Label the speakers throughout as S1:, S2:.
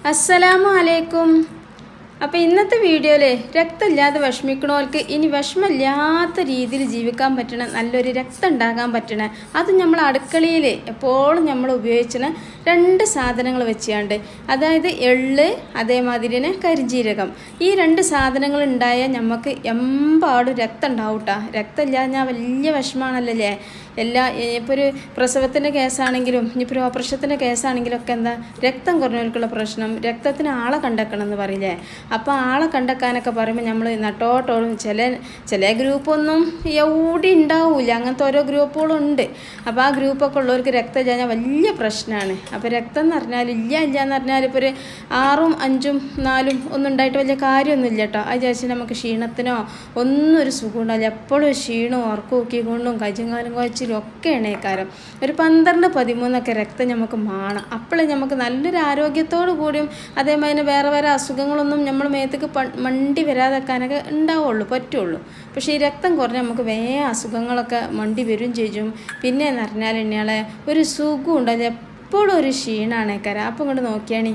S1: അസ്സലാമു അലൈക്കും അപ്പോൾ ഇന്നത്തെ വീഡിയോയിൽ രക്തമില്ലാതെ വിഷമിക്കണവർക്ക് ഇനി വിഷമമില്ലാത്ത രീതിയിൽ ജീവിക്കാൻ പറ്റണ നല്ലൊരു രക്തം ഉണ്ടാകാൻ പറ്റണ അത് നമ്മൾ അടുക്കളയിൽ എപ്പോഴും നമ്മൾ ഉപയോഗിക്കുന്ന രണ്ട് സാധനങ്ങൾ വെച്ചാണ്ട് അതായത് എള്ള് അതേമാതിരി തന്നെ കരിഞ്ജീരകം ഈ രണ്ട് സാധനങ്ങൾ ഉണ്ടായാൽ നമുക്ക് എമ്പാടും രക്തം ഉണ്ടാവും കേട്ടോ രക്തം ഇല്ലാതെ ഞാൻ വലിയ വിഷമാണല്ലോ അല്ലേ എല്ലാ ഇപ്പോൾ ഒരു പ്രസവത്തിൻ്റെ കേസാണെങ്കിലും ഇനിയിപ്പോൾ ഒരു ഓപ്പറേഷത്തിൻ്റെ കേസാണെങ്കിലും ഒക്കെ എന്താ രക്തം കുറഞ്ഞവർക്കുള്ള പ്രശ്നം രക്തത്തിന് ആളെ കണ്ടെക്കണം എന്ന് പറയില്ലേ അപ്പോൾ ആളെ കണ്ടെക്കാനൊക്കെ പറയുമ്പോൾ നമ്മൾ നട്ടോട്ടോടും ചില ചില ഗ്രൂപ്പൊന്നും എവിടെ ഉണ്ടാവില്ല അങ്ങനത്തെ ഓരോ ഗ്രൂപ്പുകളും ഉണ്ട് അപ്പോൾ ആ ഗ്രൂപ്പൊക്കെ ഉള്ളവർക്ക് രക്തം ഇല്ലാഞ്ഞാൽ വലിയ പ്രശ്നമാണ് അപ്പോൾ രക്തം എന്ന് പറഞ്ഞാൽ ഇല്ല ഇല്ല എന്ന് പറഞ്ഞാൽ ഇപ്പോൾ ഒരു ആറും അഞ്ചും നാലും ഒന്നും ഉണ്ടായിട്ട് വലിയ കാര്യമൊന്നുമില്ല കേട്ടോ അത് വിചാരിച്ച് നമുക്ക് ക്ഷീണത്തിനോ ഒന്നും ഒരു സുഖം ഉണ്ടാവില്ല എപ്പോഴും ക്ഷീണവും ഉറക്കം ഊക്കിക്കൊണ്ടും കജുങ്കാലും കുഴച്ചിലും ഒക്കെ എണേക്കാരം ഒരു പന്ത്രണ്ട് പതിമൂന്നൊക്കെ രക്തം നമുക്ക് മാണം അപ്പോഴേ നമുക്ക് നല്ലൊരു ആരോഗ്യത്തോടു കൂടിയും അതേമാതിരി വേറെ വേറെ അസുഖങ്ങളൊന്നും നമ്മൾ മേത്തേക്ക് പ- മണ്ടി വരാതെക്കാനൊക്കെ ഉണ്ടാവുള്ളൂ പറ്റുള്ളൂ പക്ഷേ ഈ രക്തം കുറഞ്ഞ് നമുക്ക് വേഗം അസുഖങ്ങളൊക്കെ മണ്ടി വരും ചെയ്യും പിന്നെ എന്ന് പറഞ്ഞാൽ ഇന്നയാളെ ഒരു സുഖം ഉണ്ടാവില്ല എപ്പോഴും ഒരു ക്ഷീണാണേക്കാരം അപ്പം ഇങ്ങോട്ട് നോക്കിയാണി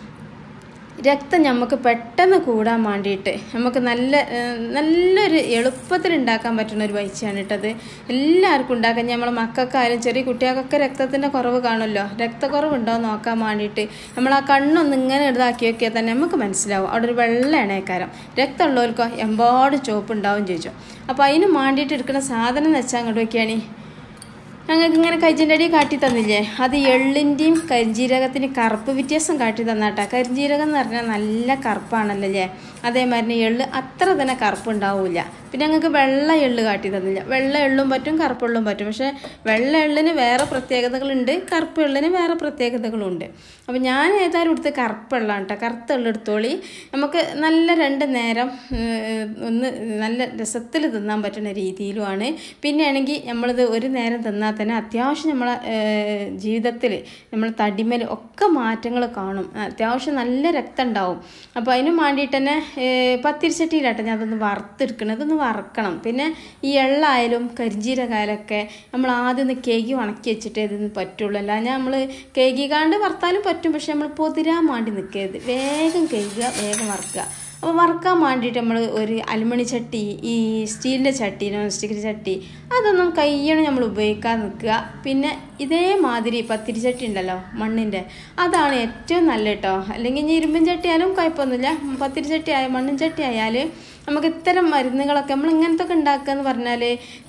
S1: രക്തം നമുക്ക് പെട്ടെന്ന് കൂടാൻ വേണ്ടിയിട്ട് നമുക്ക് നല്ല ഏഹ്, നല്ലൊരു എളുപ്പത്തിൽ ഉണ്ടാക്കാൻ പറ്റുന്ന ഒരു വൈച്ചയാണ് കേട്ടത് എല്ലാവർക്കും ഉണ്ടാക്കാൻ നമ്മളെ മക്കൾക്കായാലും ചെറിയ കുട്ടികൾക്കൊക്കെ രക്തത്തിൻ്റെ കുറവ് കാണുമല്ലോ രക്തക്കുറവുണ്ടോ എന്ന് നോക്കാൻ വേണ്ടിയിട്ട് നമ്മൾ ആ കണ്ണൊന്ന് ഇങ്ങനെ ഇതാക്കി നോക്കിയാൽ തന്നെ നമുക്ക് മനസ്സിലാവും അവിടെ ഒരു വെള്ള എണ്ണയക്കാരം രക്തമുള്ളവർക്കോ എമ്പാട് ചോപ്പ് ഉണ്ടാവും ചോദിച്ചു അപ്പോൾ അതിന് വേണ്ടിയിട്ട് എടുക്കുന്ന സാധനം എന്ന് വെച്ചാൽ അങ്ങോട്ട് നോക്കിയാണി ഞങ്ങൾക്ക് ഇങ്ങനെ കൈജിൻ്റെ അടി കാട്ടി തന്നില്ലേ അത് എള്ളിൻ്റെയും കരിഞ്ജീരകത്തിൻ്റെയും കറുപ്പ് വ്യത്യാസം കാട്ടി തന്നാട്ടാ കരിഞ്ജീരകം എന്ന് പറഞ്ഞാൽ നല്ല കറുപ്പാണല്ലോ അല്ലേ അതേമാതിരി എള്ള് അത്ര തന്നെ കറുപ്പ് ഉണ്ടാവില്ല പിന്നെ ഞങ്ങൾക്ക് വെള്ള എള്ള് കാട്ടി തന്നില്ല വെള്ള എള്ളും പറ്റും കറുപ്പ് എള്ളും പറ്റും പക്ഷേ വെള്ള എള്ളിന് വേറെ പ്രത്യേകതകളുണ്ട് കറുപ്പ് എള്ളിന് വേറെ പ്രത്യേകതകളുണ്ട് അപ്പോൾ ഞാൻ ഏതായാലും എടുത്ത് കറുപ്പ് എള്ളാണ് കേട്ടോ കറുത്ത എള്ള് എടുത്തോളി നമുക്ക് നല്ല രണ്ട് നേരം ഏഹ്, ഒന്ന് നല്ല രസത്തിൽ തിന്നാൻ പറ്റുന്ന രീതിയിലുമാണ് പിന്നെ ആണെങ്കിൽ നമ്മളിത് ഒരു നേരം തിന്നാൽ തന്നെ അത്യാവശ്യം നമ്മളെ ജീവിതത്തിൽ നമ്മൾ തടിമൽ ഒക്കെ മാറ്റങ്ങൾ കാണും അത്യാവശ്യം നല്ല രക്തം ഉണ്ടാവും അപ്പോൾ അതിന് വേണ്ടിയിട്ട് തന്നെ ഏഹ്, പത്തിരിച്ചട്ടിയിലാട്ടെ ഞാൻ അതൊന്ന് വറുത്തെടുക്കണം ഇതൊന്ന് വറക്കണം പിന്നെ ഈ എള്ളായാലും കരിഞ്ചീരകായാലൊക്കെ നമ്മൾ ആദ്യം ഒന്ന് കേകി ഉണക്കി വെച്ചിട്ടേ ഇതിന് പറ്റുള്ളൂ അല്ലാതെ നമ്മൾ കേകിക്കാണ്ട് വറുത്താലും പറ്റും പക്ഷെ നമ്മൾ പൊതിരാൻ വേണ്ടി നിൽക്കരുത് വേഗം കേൾക്കുക വേഗം വറുക്കുക അപ്പോൾ വറുക്കാൻ വേണ്ടിയിട്ട് നമ്മൾ ഒരു അലുമിണി ചട്ടി ഈ സ്റ്റീലിൻ്റെ ചട്ടി നോൺ സ്റ്റിക്കിൻ്റെ ചട്ടി അതൊന്നും കയ്യണം നമ്മൾ ഉപയോഗിക്കാൻ നിൽക്കുക പിന്നെ ഇതേമാതിരി പത്തിരി ചട്ടി ഉണ്ടല്ലോ മണ്ണിൻ്റെ അതാണ് ഏറ്റവും നല്ല കേട്ടോ അല്ലെങ്കിൽ ഇനി ഇരുമ്പൻ ചട്ടി ആയാലും കുഴപ്പമൊന്നുമില്ല പത്തിരി ചട്ടി ആയ മണ്ണും ചട്ടി ആയാൽ നമുക്ക് ഇത്തരം മരുന്നുകളൊക്കെ നമ്മൾ ഇങ്ങനത്തെ ഒക്കെ ഉണ്ടാക്കുക എന്ന് പറഞ്ഞാൽ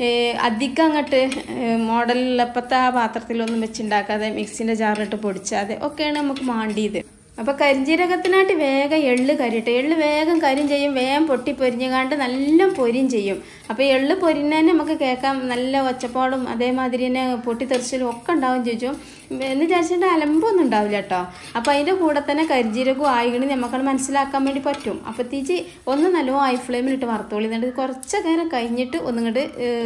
S1: അധികം അങ്ങോട്ട് മോഡലിലുള്ള ഇപ്പോഴത്തെ ആ പാത്രത്തിലൊന്നും വെച്ചുണ്ടാക്കാതെ മിക്സിൻ്റെ ജാറിലിട്ട് പൊടിച്ചാതെ ഒക്കെയാണ് നമുക്ക് മാണ്ടിയത് അപ്പോൾ കരിഞ്ജീരകത്തിനായിട്ട് വേഗം എള്ള് കരിയട്ടെ എള്ള് വേഗം കരിയും ചെയ്യും വേഗം പൊട്ടി പൊരിഞ്ഞുകാണ്ട് നല്ല പൊരിയും ചെയ്യും അപ്പോൾ എള്ള് പൊരിഞ്ഞതിന് നമുക്ക് കേൾക്കാം നല്ല ഒച്ചപ്പാടും അതേമാതിരി തന്നെ പൊട്ടിത്തെറിച്ചിലും ഒക്കെ ഉണ്ടാവും ചോദിച്ചു എന്ന് വിചാരിച്ചിട്ട് അലമ്പൊന്നും ഉണ്ടാവില്ല കേട്ടോ അപ്പോൾ അതിൻ്റെ കൂടെ തന്നെ കരിഞ്ജീരകവും ആയിക്കണി നമുക്കത് മനസ്സിലാക്കാൻ വേണ്ടി പറ്റും അപ്പോൾ തീച്ച് ഒന്ന് നല്ലോ ഹൈ ഫ്ലെയിമിലിട്ട് വറുത്തോളി എന്നിട്ട് കുറച്ച് നേരം കഴിഞ്ഞിട്ട് ഒന്നിങ്ങോട്ട്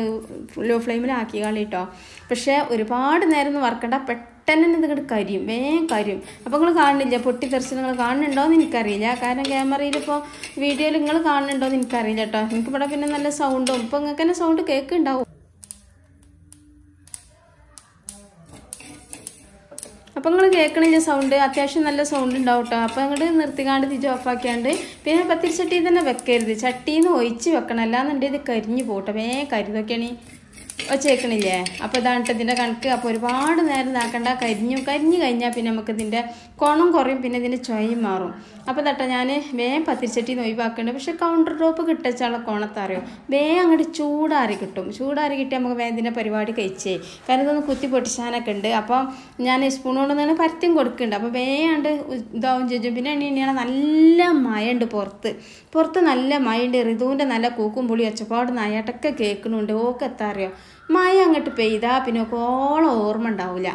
S1: ലോ ഫ്ലെയിമിലാക്കി കളി കേട്ടോ പക്ഷേ ഒരുപാട് നേരം ഒന്നും വറക്കണ്ട പെട്ടെന്ന് തന്നെ ഇതിങ്ങോട്ട് കരിയും വേഗം കരിയും അപ്പോൾ നിങ്ങൾ കാണുന്നില്ല പൊട്ടിത്തെറിച്ച് നിങ്ങൾ കാണുന്നുണ്ടോ എന്ന് എനിക്കറിയില്ല കാരണം ക്യാമറയിൽ ഇപ്പോൾ വീഡിയോയിൽ നിങ്ങൾ കാണുന്നുണ്ടോ എന്ന് എനിക്കറിയില്ല കേട്ടോ എനിക്ക് ഇവിടെ പിന്നെ നല്ല സൗണ്ടും ഇപ്പോൾ നിങ്ങൾക്ക് തന്നെ സൗണ്ട് കേൾക്കുന്നുണ്ടാവും അപ്പോൾ നിങ്ങൾ കേൾക്കണില്ല സൗണ്ട് അത്യാവശ്യം നല്ല സൗണ്ട് ഉണ്ടാവും കേട്ടോ അപ്പോൾ അങ്ങോട്ട് നിർത്തിക്കാണ്ട് തിരിച്ച് ഓഫാക്കിയാണ്ട് പിന്നെ പത്തിരി ചട്ടി തന്നെ വെക്കരുത് ചട്ടിയിൽ നിന്ന് ഒഴിച്ച് വെക്കണം അല്ലാന്നുണ്ടെങ്കിൽ ഇത് കരിഞ്ഞു പോട്ടെ വേഗം കരുതൊക്കെയാണ് വെച്ചേക്കണില്ലേ അപ്പോൾ ഇതാണ് ട്ടോ ഇതിൻ്റെ കണക്ക് അപ്പോൾ ഒരുപാട് നേരം ഇതാക്കണ്ട കരിഞ്ഞു കരിഞ്ഞു കഴിഞ്ഞാൽ പിന്നെ നമുക്ക് ഇതിൻ്റെ കോണം കുറയും പിന്നെ ഇതിൻ്റെ ചൊയും മാറും അപ്പോൾ തട്ട ഞാൻ വേഗം പത്തിരിച്ചട്ടി ഒഴിവാക്കുന്നുണ്ട് പക്ഷേ കൗണ്ടർ ടോപ്പ് കിട്ടച്ചാളെ കോണത്തറിയോ വേഗം അങ്ങോട്ട് ചൂടാറി കിട്ടും ചൂടാറി കിട്ടി നമുക്ക് വേഗം ഇതിൻ്റെ പരിപാടി കഴിച്ചേ കാരണം ഇതൊന്ന് കുത്തി പൊട്ടിച്ചാനൊക്കെ ഉണ്ട് അപ്പോൾ ഞാൻ സ്പൂൺ കൊണ്ട് തന്നെ പരത്തിയും കൊടുക്കുന്നുണ്ട് അപ്പോൾ വേഗം ഇതാവും ചോദിച്ചു പിന്നെ എണ്ണീയാണ് നല്ല മഴയുണ്ട് പുറത്ത് പുറത്ത് നല്ല മഴയുണ്ട് ഋതുവിൻ്റെ നല്ല കൂക്കും പുളി ഒച്ചപ്പാട് നായാട്ടൊക്കെ കേൾക്കുന്നുണ്ട് ഓക്കെ എത്താ അറിയോ മഴ അങ്ങോട്ട് പെയ്താൽ പിന്നെ ഓളം ഓർമ്മ ഉണ്ടാവില്ല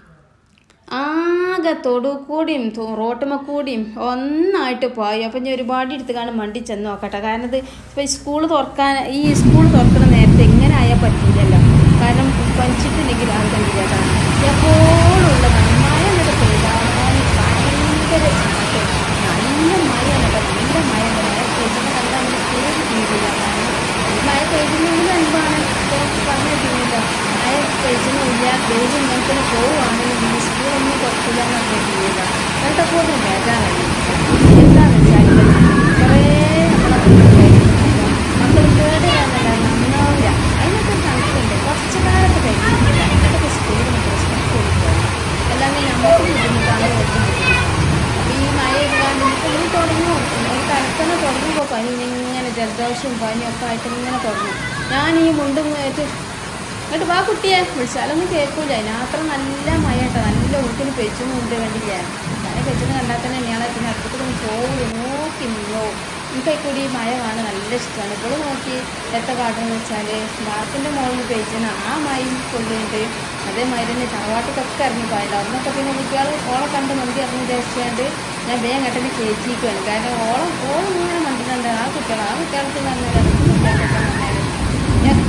S1: ആകെ തൊടു കൂടിയും റോട്ടുമ്മ കൂടിയും ഒന്നായിട്ട് പോയി അപ്പം ഞാൻ ഒരുപാട് എടുത്ത് കാണും മണ്ടി ചെന്ന് നോക്കട്ടെ കാരണം ഇത് ഇപ്പോൾ സ്കൂൾ തുറക്കാൻ ഈ സ്കൂൾ തുറക്കുന്ന നേരത്തെ എങ്ങനെ ആയാൽ പറ്റില്ലല്ലോ കാരണം പഞ്ചിട്ടുണ്ടെങ്കിൽ അത് കണ്ടില്ല എപ്പോഴും ഉള്ളതാണ് മഴ അങ്ങോട്ട് പെയ്താൽ ഭയങ്കര ചാട്ടം. നല്ല മഴയാണ് കേട്ടോ നല്ല മഴയാണ് മഴ പെയ്യുമ്പോൾ കണ്ടാൽ നമ്മുടെ പേര് തീരില്ല കാരണം ഈ മഴ പെയ്യുന്നതിന് മുൻപാണ് ഇപ്പോൾ പറഞ്ഞു തീരില്ല മഴ പെയ്യുന്നില്ല വെയിൽ ഇങ്ങനെ പോവുകയാണെങ്കിൽ സ്കൂളൊന്നും തുറക്കില്ല എന്ന് പറഞ്ഞിട്ടില്ല അങ്ങനത്തെ പോലും ബേജാറായി എന്താണെന്ന് വെച്ചാൽ കുറേ നമ്മളെ മക്കൾ കേടുകാരനല്ല നന്നാവില്ല അതിനൊക്കെ ഒരു കണക്കുണ്ട് കുറച്ച് കാലത്ത് കഴിഞ്ഞിട്ടില്ല ഇതൊക്കെ സ്കൂളിൽ റെസ്പെക്ട് കൊടുക്കുക അല്ലാതെ നമുക്ക് ബുദ്ധിമുട്ടാണ് ഓർക്കും അപ്പോൾ ഈ മഴ ഇല്ലാണ്ട് ഇപ്പോൾ ഇനി തുടങ്ങും ഒരു കലക്കണ തുടങ്ങുമ്പോൾ പനി ഇങ്ങനെ ജലദോഷവും പനിയും ഒക്കെ ആയിട്ട് ഇങ്ങനെ തുടങ്ങും ഞാൻ ഈ മുണ്ടും ഏറ്റ് എന്നിട്ട് വാ കുട്ടിയെ വിളിച്ചാലൊന്നും കേൾക്കൂല അതിനത്ര നല്ല മഴ കേട്ടോ നല്ല ഉടുക്കിന് പെച്ചും ഉണ്ട് കണ്ടില്ല ഞാൻ പെച്ചിന് കണ്ടാൽ തന്നെ ഇയാളെ പിന്നെ അടുത്തേക്ക് പോവുള്ളൂ നോക്കി നിന്നോ എനിക്ക് കൂടി ഈ മഴ കാണാൻ നല്ല ഇഷ്ടമാണ് ഇപ്പോൾ നോക്കി എത്ര കാട്ടെന്ന് വെച്ചാൽ വാർപ്പിൻ്റെ മുകളിൽ പെയ്ച്ചിന് ആ മഴയും കൊള്ളുന്നുണ്ട് അതേമാതിരി തന്നെ തറവാട്ടിക്കൊക്കെ ഇറങ്ങി പോയത് അന്നൊക്കെ പിന്നെ കുട്ടികൾ ഓളെ കണ്ട് മന്തി ഇറങ്ങി വിചാരിച്ചുകൊണ്ട് ഞാൻ വേഗം കെട്ടിന് കയറ്റിയിരിക്കുകയാണ് കാരണം ഓളം ഓളം ഇങ്ങനെ മണ്ടിട്ടുണ്ട് ആ കുട്ടികൾ ആ കുട്ടികൾക്ക് നന്നായി കുട്ടികൾക്കൊക്കെ നന്നായി ഞാൻ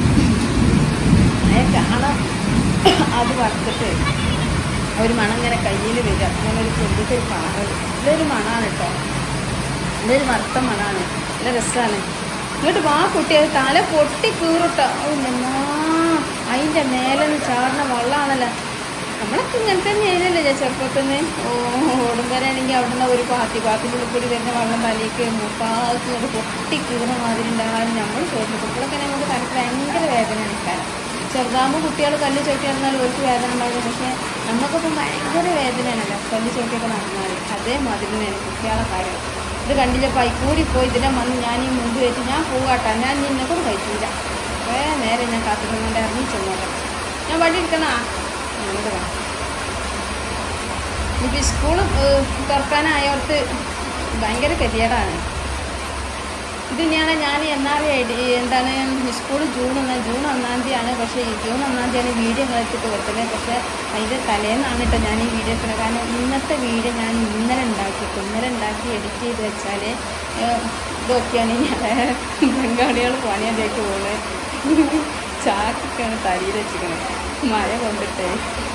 S1: മഴ കാണാം അത് വറുത്തിട്ട് ഒരു മണം ഇങ്ങനെ കയ്യിൽ വരിക അങ്ങനെ ഒരു കൊണ്ടിട്ട് ഒരു പാറ ഇതൊരു മണമാണ് കേട്ടോ ഇതൊരു വറുത്ത മണമാണ് നല്ല രസമാണ് ഇങ്ങോട്ട് വാ കുട്ടി അത് തല പൊട്ടി കീറിട്ടോ എന്നാ അതിൻ്റെ മേലെ നിന്ന് ചാടുന്ന വെള്ളമാണല്ലോ നമ്മളൊക്കെ ഇങ്ങനെ തന്നെ ആയിരുന്നല്ലേ ചെറുപ്പത്തിൽ നിന്ന് ഓ ഓടുമ്പോഴാണെങ്കിൽ അവിടെ നിന്ന് ഒരു പാത്തി പാത്തിൻ്റെ ഉള്ളിൽ കൂടി വരുന്ന വെള്ളം തലേക്ക് മുപ്പാൾക്ക് ഇങ്ങോട്ട് പൊട്ടി കീറുന്ന മാതിരി ഉണ്ടാകാൻ നമ്മൾ ചോദിച്ചു കുട്ടികളൊക്കെ നമുക്ക് തലക്ക് ഭയങ്കര വേദന എടുക്കാൻ ചെറുതാകുമ്പോൾ കുട്ടികൾ കല്ല് ചോട്ടി നടന്നാൽ അവർക്ക് വേദന ഉണ്ടാകും പക്ഷേ നമുക്കൊക്കെ ഭയങ്കര വേദനയാണല്ലോ കല്ല് ചോട്ടിയൊക്കെ നടന്നാൽ അതേമാതിരി തന്നെയാണ് കുട്ടികളെ കാര്യം ഇത് കണ്ടില്ല പൈക്കൂടി പോയി ഇതിനെ വന്ന് ഞാൻ ഈ മുമ്പ് വെച്ച് ഞാൻ പോകാട്ടോ ഞാൻ നിന്നെ കൂടെ കഴിച്ചില്ല കുറേ നേരം ഞാൻ കാത്തിരുന്നുകൊണ്ട് ഇറങ്ങി ചെന്നോട്ടെ ഞാൻ വഴി എടുക്കണാ അങ്ങോട്ട് വാ ഇനിയിപ്പോൾ സ്കൂൾ തുറക്കാനായവർക്ക് ഭയങ്കര ഗതികേടാണ് ഇത് ഞാൻ ഞാൻ എന്നാൽ എന്താണ് സ്കൂൾ ജൂൺ ഒന്നാം ജൂൺ ഒന്നാം തീയതിയാണ് പക്ഷേ ഈ ജൂൺ ഒന്നാം തീയതിയാണ് വീഡിയോ എടുത്തിട്ട് കൊടുത്തത് പക്ഷേ അതിൻ്റെ തലേന്നാണ് കേട്ടോ ഞാൻ ഈ വീഡിയോ എടുക്കുന്നത് കാരണം ഇന്നത്തെ വീഡിയോ ഞാൻ ഇന്നലെ ഉണ്ടാക്കിയിട്ട് ഇന്നലെ ഉണ്ടാക്കി എഡിറ്റ് ചെയ്ത് വെച്ചാൽ ഇതൊക്കെയാണ് ഞാൻ ബംഗാളികൾ പണിയതിലേക്ക് പോകുന്നത് ചാക്കൊക്കെയാണ് തലയിൽ വെച്ചിരിക്കുന്നത് മഴ കൊണ്ടിട്ട്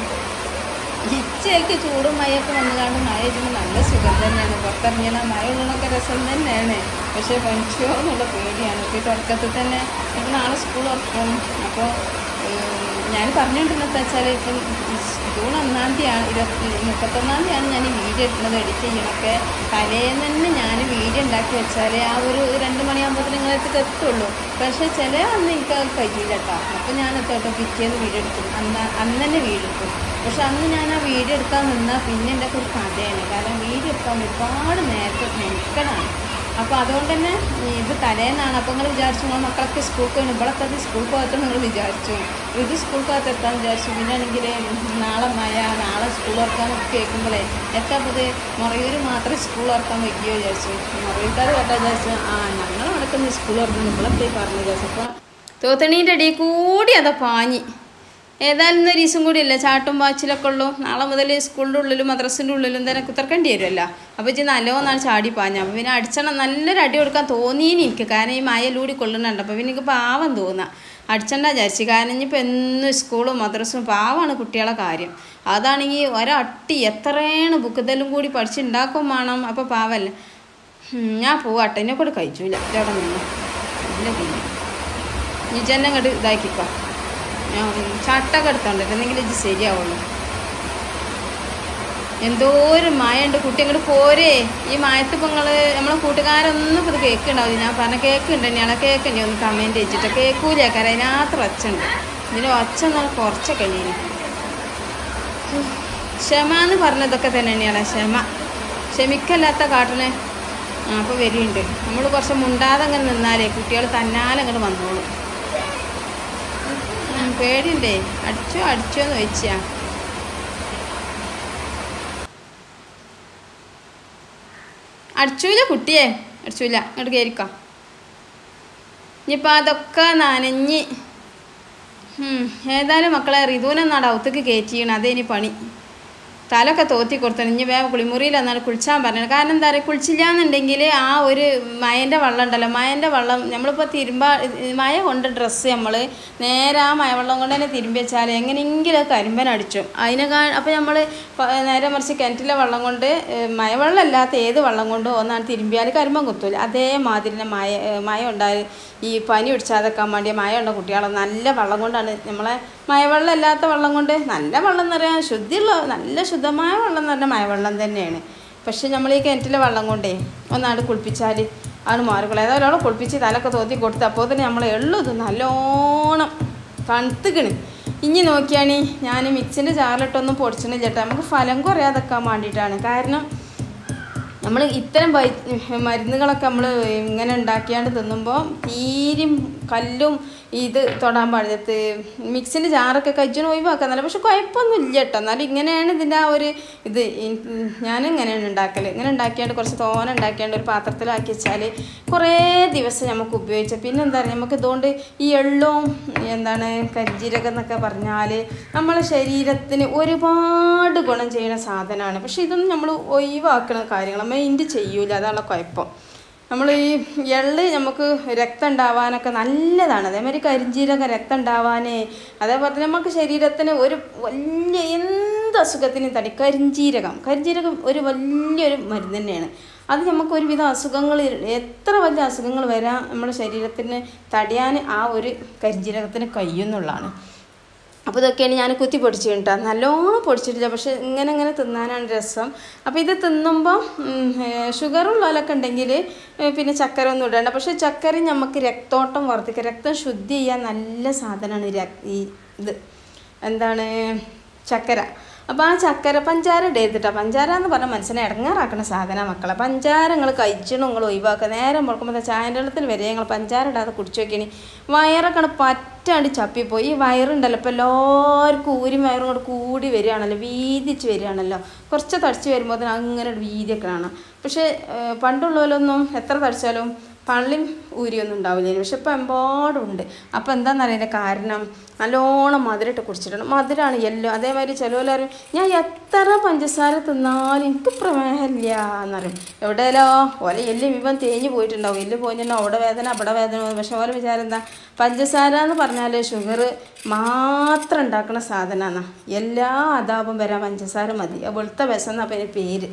S1: ഇച്ചയ്ക്ക് ചൂടും മഴയൊക്കെ വന്നു കാണും മഴ വെച്ചുമ്പോൾ നല്ല സുഖം തന്നെയാണ് പുറത്തിറങ്ങിയാൽ ആ മഴ ഉള്ളതൊക്കെ രസം തന്നെയാണ് പക്ഷേ പനിച്ചോ എന്നുള്ള പേടിയാണ് ഇപ്പോൾ ഈ തുടക്കത്തിൽ തന്നെ ഇപ്പം നാളെ സ്കൂൾ തുറക്കും അപ്പോൾ ഞാൻ പറഞ്ഞുകൊണ്ടിരുന്നത് വെച്ചാൽ ഇപ്പം ജൂൺ ഒന്നാം തീയതിയാണ് ഇരുപത്തി മുപ്പത്തൊന്നാം തീയതിയാണ് ഞാൻ ഈ വീഡിയോ എടുക്കുന്നത് എഡിറ്റ് ചെയ്യണമൊക്കെ തലേന്ന് തന്നെ ഞാൻ വീഡിയോ ഉണ്ടാക്കി വെച്ചാൽ ആ ഒരു രണ്ട് മണിയാകുമ്പോൾ നിങ്ങളെടുത്ത് എത്തുള്ളൂ പക്ഷേ ചില അന്ന് എനിക്ക് അത് കഴിയില്ല കേട്ടോ അപ്പോൾ ഞാൻ എത്തോട്ടോ പിറ്റേന്ന് വീഡിയോ എടുക്കും അന്ന് അന്ന് തന്നെ വീഡിയോ എടുക്കും പക്ഷെ അന്ന് ഞാൻ ആ വീഡിയോ എടുക്കാൻ നിന്നാൽ പിന്നെ എൻ്റെ ഒരു കഥയാണ് കാരണം വീഡിയോ എടുക്കാൻ ഒരുപാട് നേരത്തെ മെനക്കടാണ് അപ്പോൾ അതുകൊണ്ട് തന്നെ ഇത് തലേന്നാണ് അപ്പോൾ നിങ്ങൾ വിചാരിച്ചു നിങ്ങൾ മക്കളൊക്കെ സ്കൂൾക്ക് പോയി ഇവിടത്തെ സ്കൂൾ പോകത്തെ നിങ്ങൾ വിചാരിച്ചു ഇത് സ്കൂൾ പോകത്ത് എത്താൻ വിചാരിച്ചു പിന്നെ ആണെങ്കിൽ നാളെ മഴ നാളെ സ്കൂൾ തുറക്കാനൊക്കെ കേൾക്കുമ്പോഴേ എത്താ ഇത് മുറയൂർ മാത്രമേ സ്കൂൾ തുറക്കാൻ വയ്ക്കുകയോ വിചാരിച്ചു മുറയൂർക്കാർ കേട്ടാ വിചാരിച്ചു ആ ഞങ്ങൾ നടക്കുന്ന സ്കൂൾ തുറക്കുന്നു നമ്മളൊക്കെ പറഞ്ഞു വിചാരിച്ചു അപ്പോൾ തോത്തണീൻ്റെ അടിയിൽ കൂടി അതാ പാഞ്ഞി ഏതായാലും ഇന്ന് ഒരു ദിവസം കൂടിയല്ലേ ചാട്ടും പാച്ചിലൊക്കെ ഉള്ളൂ നാളെ മുതൽ സ്കൂളിൻ്റെ ഉള്ളിലും മദ്രസിൻ്റെ ഉള്ളിലും തന്നെ കുത്തിറക്കേണ്ടി വരുമല്ലോ അപ്പോൾ ഇജ്ജ് നല്ലോന്നാണ് ചാടി പാഞ്ഞ അപ്പോൾ പിന്നെ അടിച്ചണം നല്ലൊരു അടി കൊടുക്കാൻ തോന്നിയിനി എനിക്ക് കാരണം ഈ മയലൂടി കൊള്ളുന്നുണ്ട് അപ്പോൾ പിന്നെ എനിക്ക് പാവം തോന്നുക അടിച്ചണ്ട വിചാരിച്ചു കാരണം ഇനിയിപ്പോൾ എന്നും സ്കൂളും മദ്രസും പാവമാണ് കുട്ടികളെ കാര്യം അതാണെങ്കിൽ ഒരട്ടി എത്രയാണ് ബുക്ക് കൂടി പഠിച്ചുണ്ടാക്കും വേണം അപ്പോൾ പാവല്ല ഞാൻ പോവാട്ടെ എന്നെ കൂടെ കഴിച്ചില്ല ഇവിടെ നിന്ന് ഇല്ല പിന്നെ നിജന്നെ അങ്ങോട്ട് ഇതാക്കിക്കോ ഞാൻ ചട്ടൊക്കെ എടുത്തോണ്ട് എന്തെങ്കിലും ഇത് ശരിയാവുള്ളൂ എന്തോ ഒരു മഴയുണ്ട് കുട്ടി അങ്ങോട്ട് പോരേ ഈ മയത്ത് ഇപ്പം നിങ്ങൾ നമ്മളെ കൂട്ടുകാരൊന്നും ഇപ്പോൾ ഇത് കേൾക്കുന്നുണ്ടാവില്ല ഞാൻ പറഞ്ഞ കേൾക്കുന്നുണ്ട് തന്നെയാണ് കേൾക്കണ്ടേ ഒന്ന് കമൻറ്റ് വെച്ചിട്ട് കേൾക്കൂല കാരണം അതിനകത്ത് ഒച്ചുണ്ട് ഇതിന് ഒച്ച എന്നാൽ കുറച്ചൊക്കെ കഴിഞ്ഞു ക്ഷമ എന്ന് പറഞ്ഞതൊക്കെ തന്നെ തന്നെയാണ് ക്ഷമ ക്ഷമിക്കല്ലാത്ത കാട്ടിന് ആ അപ്പോൾ വരിയുണ്ട് നമ്മൾ കുറച്ച് മുണ്ടാതെ അങ്ങനെ നിന്നാലേ കുട്ടികൾ തന്നാലെ അങ്ങോട്ട് വന്നോളും ഉം, പേടിയുണ്ടേ അടിച്ചോ അടിച്ചോ എന്ന് ചോദിച്ചാ അടിച്ചൂല കുട്ടിയെ അടിച്ചൂല ഇങ്ങോട്ട് കയറിക്കോ ഇനിയിപ്പോൾ അതൊക്കെ നനഞ്ഞ് ഉം, ഏതായാലും മക്കളെ റിതുവിനെന്നാണ് ഔത്തേക്ക് കയറ്റിയാണ് അതേ ഇനി പണി തലൊക്കെ തോത്തി കൊടുത്തു ഇനി വേഗം കുളിമുറിയിൽ എന്നാണ് കുളിച്ചാൻ പറഞ്ഞത് കാരണം എന്താ പറയുക കുളിച്ചില്ല എന്നുണ്ടെങ്കിൽ ആ ഒരു മയൻ്റെ വെള്ളം ഉണ്ടല്ലോ മയൻ്റെ വെള്ളം നമ്മളിപ്പോൾ തിരുമ്പ മയ കൊണ്ട് ഡ്രസ്സ് നമ്മൾ നേരെ ആ മഴവെള്ളം കൊണ്ട് തന്നെ തിരുമ്പി വെച്ചാൽ എങ്ങനെയെങ്കിലും കരിമ്പൻ അടിച്ചു അതിനെക്കാ അപ്പോൾ നമ്മൾ നേരെ മറിച്ച് കിണറ്റിലെ വെള്ളം കൊണ്ട് ഏഹ്, മഴവെള്ളം അല്ലാത്ത ഏത് വെള്ളം കൊണ്ടോ ഒന്നാണ് തിരുമ്പിയാൽ കരിമ്പൻ കുത്തൂല അതേമാതിരി തന്നെ മഴ ഏഹ്, മഴ ഉണ്ടായി ഈ പനി പിടിച്ചാതെക്കാൻ വേണ്ടി മഴ ഉണ്ട കുട്ടികളെ നല്ല വെള്ളം കൊണ്ടാണ് നമ്മളെ മഴവെള്ളം അല്ലാത്ത വെള്ളം കൊണ്ട് നല്ല വെള്ളം എന്ന് പറയാൻ ശുദ്ധിയുള്ള നല്ല ശുദ്ധമായ വെള്ളം എന്ന് പറഞ്ഞാൽ മഴവെള്ളം തന്നെയാണ് പക്ഷെ നമ്മൾ ഈ കിണറ്റിലെ വെള്ളം കൊണ്ടേ ഒന്നാട് കുളിപ്പിച്ചാൽ ആണ് മാറിക്കൊള്ളു ഏതായാലും അവളെ കുളിപ്പിച്ച് തലൊക്കെ തോത്തി കൊടുത്ത് അപ്പോൾ തന്നെ നമ്മൾ എള്ളുത് നല്ലോണം തണുത്തുക്കണ് ഇനി നോക്കിയാണി ഞാൻ മിക്സിൻ്റെ ജാറിലിട്ടൊന്നും പൊടിച്ചണില്ല കേട്ടോ നമുക്ക് ഫലം കുറയാതെക്കാൻ വേണ്ടിയിട്ടാണ് കാരണം നമ്മൾ ഇത്തരം വൈ മരുന്നുകളൊക്കെ നമ്മൾ ഇങ്ങനെ ഉണ്ടാക്കിയാണ്ട് തിന്നുമ്പോൾ തീരും കല്ലും ഇത് തൊടാൻ പാടില്ല മിക്സിൻ്റെ ജാറൊക്കെ കഴിച്ചിന് ഒഴിവാക്കാന്നല്ല പക്ഷെ കുഴപ്പമൊന്നും ഇല്ല കേട്ടോ എന്നാലും ഇങ്ങനെയാണ് ഇതിൻ്റെ ആ ഒരു ഇത് ഞാൻ ഇങ്ങനെയാണ് ഉണ്ടാക്കൽ ഇങ്ങനെ ഉണ്ടാക്കിയാണ്ട് കുറച്ച് തോന ഉണ്ടാക്കിയാണ്ട് ഒരു പാത്രത്തിലാക്കി വെച്ചാൽ കുറേ ദിവസം നമുക്ക് ഉപയോഗിച്ചാൽ പിന്നെ എന്താ പറയുക നമുക്ക് ഇതുകൊണ്ട് ഈ എള്ളും എന്താണ് കരിജീരകം എന്നൊക്കെ പറഞ്ഞാൽ നമ്മളെ ശരീരത്തിന് ഒരുപാട് ഗുണം ചെയ്യുന്ന സാധനമാണ് പക്ഷെ ഇതൊന്നും നമ്മൾ ഒഴിവാക്കുന്ന കാര്യങ്ങൾ മൈൻഡ് ചെയ്യൂല അതാണ് കുഴപ്പം നമ്മൾ ഈ എള്ള് നമുക്ക് രക്തം ഉണ്ടാവാനൊക്കെ നല്ലതാണ് അതേമാതിരി കരിഞ്ജീരകം രക്തം ഉണ്ടാവാൻ അതേപോലെ തന്നെ നമുക്ക് ശരീരത്തിന് ഒരു വലിയ എന്ത് അസുഖത്തിനും തടി കരിഞ്ജീരകം കരിഞ്ജീരകം ഒരു വലിയൊരു മരുന്ന് തന്നെയാണ് അത് നമുക്ക് ഒരുവിധ അസുഖങ്ങൾ എത്ര വലിയ അസുഖങ്ങൾ വരാൻ നമ്മുടെ ശരീരത്തിന് തടയാൻ ആ ഒരു കരിഞ്ജീരകത്തിന് കഴിയുന്നുള്ളതാണ് അപ്പോൾ ഇതൊക്കെയാണ് ഞാൻ കുത്തി പൊടിച്ച് കേട്ടോ നല്ലോണം പൊടിച്ചിട്ടില്ല പക്ഷെ ഇങ്ങനെ ഇങ്ങനെ തിന്നാനാണ് രസം അപ്പോൾ ഇത് തിന്നുമ്പോൾ ഷുഗറുള്ളവരൊക്കെ ഉണ്ടെങ്കിൽ പിന്നെ ചക്കര ഒന്നും ഇടണ്ട പക്ഷേ ചക്കര നമുക്ക് രക്തോട്ടം വർദ്ധിക്കുക രക്തം ശുദ്ധി ചെയ്യാൻ നല്ല സാധനമാണ് ഈ ഇത് എന്താണ് ചക്കര അപ്പോൾ ആ ചക്കര പഞ്ചാര ഇടരുതിട്ടോ പഞ്ചാര എന്ന് പറഞ്ഞാൽ മനസ്സിനെ ഇടങ്ങാറാക്കുന്ന സാധനമാണ് മക്കളെ പഞ്ചാര നിങ്ങൾ കഴിച്ചണം നിങ്ങൾ ഒഴിവാക്കുക നേരം മുടക്കുമ്പോൾ ചായൻ്റെ വെള്ളത്തിൽ വരെ ഞങ്ങൾ പഞ്ചാര ഇടാതെ കുടിച്ചു നോക്കിയാണ് വയറൊക്കെ പറ്റാണ്ട് ചപ്പിപ്പോയി ഈ വയറുണ്ടല്ലോ ഇപ്പോൾ എല്ലാവർക്കും ഊരും വയറും കൂടെ കൂടി വരികയാണല്ലോ വീതിച്ച് വരികയാണല്ലോ കുറച്ച് തടിച്ച് വരുമ്പോൾ അങ്ങനെ ഒരു വീതിയൊക്കെ കാണാം പക്ഷേ പണ്ടുള്ളവരൊന്നും എത്ര തടിച്ചാലും പള്ളിയും ഊരിയൊന്നും ഉണ്ടാവില്ല പക്ഷെ ഇപ്പം എമ്പാടുണ്ട് അപ്പോൾ എന്താണെന്നറിയില്ല കാരണം നല്ലോണം മധുരമിട്ട് കുടിച്ചിട്ടുണ്ട് മധുരമാണ് എല്ലോ അതേമാതിരി ചിലവരും ഞാൻ എത്ര പഞ്ചസാര തിന്നാലും എനിക്ക് പ്രമേഹമില്ല എന്നറിയും എവിടെയല്ലോ ഓല എല്ല് വിവൻ തേഞ്ഞ് പോയിട്ടുണ്ടാവും എല്ല് പോയിട്ടുണ്ടാവും അവിടെ വേദന അവിടെ വേദന പക്ഷെ ഓല വിചാരം എന്താ പഞ്ചസാര എന്ന് പറഞ്ഞാൽ ഷുഗർ മാത്രം ഉണ്ടാക്കുന്ന സാധനമാണ് എല്ലാ അതാപം വരാൻ പഞ്ചസാര മതി വെളുത്ത വിഷം എന്നാണ് അപ്പം പേര്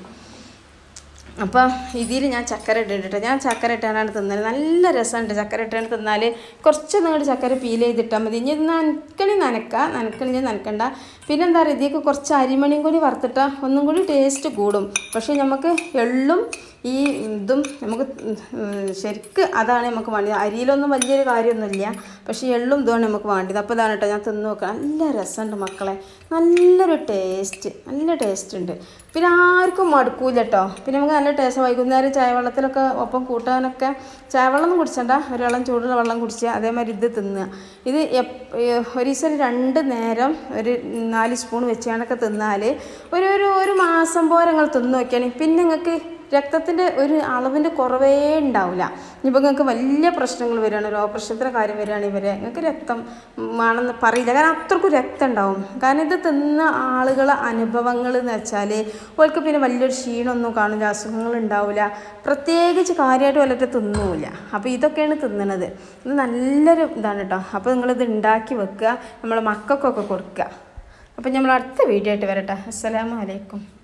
S1: അപ്പോൾ ഇതിൽ ഞാൻ ചക്കര ഇട്ടിട്ട് ഞാൻ ചക്കര ഇട്ടാണ് തിന്നത് നല്ല രസമുണ്ട് ചക്കര ഇട്ടാണ് തിന്നാൽ കുറച്ച് നിങ്ങളുടെ ചക്കര പീൽ ചെയ്തിട്ടാൽ മതി ഇനി നനക്കണി നനക്ക നനക്കണി നനക്കണ്ട പിന്നെ എന്താ പറയുക ഇതിലേക്ക് കുറച്ച് അരിമണിയും കൂടി വറുത്തിട്ടാൽ ഒന്നും കൂടി ടേസ്റ്റ് കൂടും പക്ഷേ നമുക്ക് എള്ളും ഈ ഇതും നമുക്ക് ശരിക്ക് അതാണ് നമുക്ക് വേണ്ടത് അരിയിലൊന്നും വലിയൊരു കാര്യമൊന്നുമില്ല പക്ഷേ എള്ളും ഇതുമാണ് നമുക്ക് വേണ്ടത് അപ്പോൾ ഇതാണ് കേട്ടോ ഞാൻ തിന്ന് നോക്കാം നല്ല രസമുണ്ട് മക്കളെ നല്ലൊരു ടേസ്റ്റ് നല്ല ടേസ്റ്റ് ഉണ്ട് പിന്നെ ആർക്കും മടുക്കൂല കേട്ടോ പിന്നെ നമുക്ക് നല്ല ടേസ്റ്റ് വൈകുന്നേരം ചായവെള്ളത്തിലൊക്കെ ഒപ്പം കൂട്ടാനൊക്കെ ചായവെള്ളം കുടിച്ചണ്ട ഒരു വെള്ളം ചൂടുള്ള വെള്ളം കുടിക്കുക അതേമാതിരി ഇത് തിന്നുക ഇത് ഒരു ദിവസം രണ്ട് നേരം ഒരു നാല് സ്പൂൺ വെച്ചാണൊക്കെ തിന്നാൽ ഒരു ഒരു ഒരു മാസം പോലെ നിങ്ങൾ തിന്നു നോക്കിയാണെങ്കിൽ പിന്നെ നിങ്ങൾക്ക് രക്തത്തിൻ്റെ ഒരു അളവിൻ്റെ കുറവേ ഉണ്ടാവില്ല ഇനിയിപ്പോൾ നിങ്ങൾക്ക് വലിയ പ്രശ്നങ്ങൾ വരികയാണ് ഒരു ഓപ്പറേഷനത്തിൻ്റെ കാര്യം വരികയാണെങ്കിൽ വരെ നിങ്ങൾക്ക് രക്തം ആണെന്ന് പറയില്ല കാരണം അത്രക്കും രക്തം ഉണ്ടാവും കാരണം ഇത് തിന്ന ആളുകളെ അനുഭവങ്ങൾ എന്ന് വെച്ചാൽ അവർക്ക് പിന്നെ വലിയൊരു ക്ഷീണമൊന്നും കാണില്ല അസുഖങ്ങൾ ഉണ്ടാവില്ല പ്രത്യേകിച്ച് കാര്യമായിട്ട് വല്ലട്ട് തിന്നൂല അപ്പോൾ ഇതൊക്കെയാണ് തിന്നണത് ഇത് നല്ലൊരു ഇതാണ് കേട്ടോ അപ്പോൾ നിങ്ങളിത് ഉണ്ടാക്കി വെക്കുക നമ്മളെ മക്കൾക്കൊക്കെ കൊടുക്കുക അപ്പോൾ നമ്മൾ അടുത്ത വീഡിയോ ആയിട്ട് വരട്ടെ അസ്സലാമു അലൈക്കും